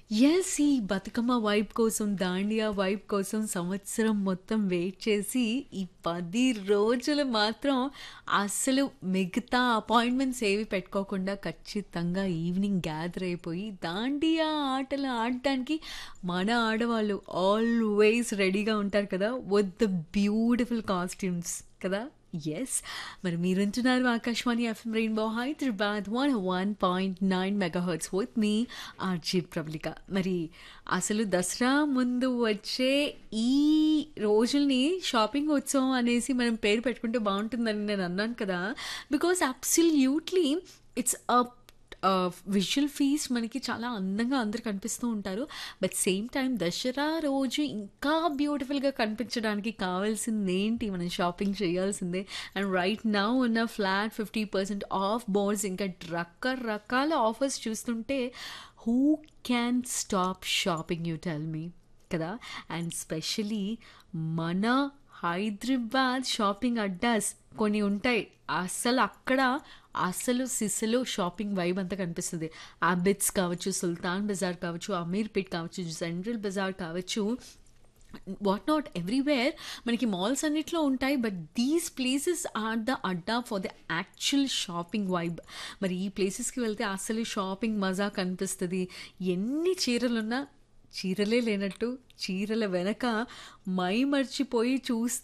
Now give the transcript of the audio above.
Yes! ఈ Bathukamma vibe కోసం, Dandiya vibe కోసం సంవత్సరం మొత్తం వెయిట్ చేసి, ఈ 10 రోజులు మాత్రం అస్సలు మిగతా అపాయింట్‌మెంట్స్ ఏవి పెట్టుకోకుండా ఖచ్చితంగా ఈవినింగ్ గ్యాదర్ అయిపోయి, దాండియా ఆటలు ఆడటానికి మన ఆడవాళ్ళు ఆల్‌వేస్ రెడీగా ఉంటారు కదా! విత్ ద బ్యూటిఫుల్ కాస్ట్యూమ్స్ కదా! యెస్! మరి మీరు వింటున్నారు Akashvani FM rainbow Hyderabad 101.9 megahertz with మీ ఆర్‌జే ప్రబలిక. మరి అసలు దసరా ముందు వచ్చే ఈ రోజుల్ని షాపింగ్ ఉత్సవం అనేసి మనం పేరు పెట్టుకుంటే బావుంటుందని నేను అన్నాను కదా! బికాజ్ అబ్సల్యూట్‌లీ ఇట్స్ అ ఆహ్, విజువల్ ఫీస్ట్ మనకి చాలా అందంగా అందరూ కనిపిస్తూ ఉంటారు. బట్ సేమ్ టైమ్ దసరా రోజు ఇంకా బ్యూటిఫుల్‌గా కనిపించడానికి కావాల్సిందేంటి మనం షాపింగ్ చేయాల్సిందే. అండ్ రైట్ నౌ ఉన్న ఫ్లాట్ 50% ఆఫ్ బోర్డ్స్ ఇంకా రకరకాల ఆఫర్స్ చూస్తుంటే who can stop shopping you tell me కదా! అండ్ స్పెషల్లీ మన హైదరాబాద్ షాపింగ్ అడ్డాస్ కొన్ని ఉంటాయి. అస్సలు అక్కడ అసలు సిసలు షాపింగ్ వైబ్ అంతా కనిపిస్తది. అబిడ్స్ కావచ్చు, సుల్తాన్ బజార్ కావచ్చు, అమీర్పేట్ కావచ్చు, సెంట్రల్ బజార్ కావచ్చు. వాట్ నాట్ ఎవ్రీవేర్ మనకి మాల్స్ అన్నిట్లో ఉంటాయి. But these places are the అడ్డా for the actual shopping vibe. మరి ఈ ప్లేసెస్‌కి వెళ్తే అసలు షాపింగ్ మజా కనిపిస్తది. ఎన్ని చీరలున్నా చీరలే లేనట్టు చీరల వెనక మైమర్చిపోయి చూస్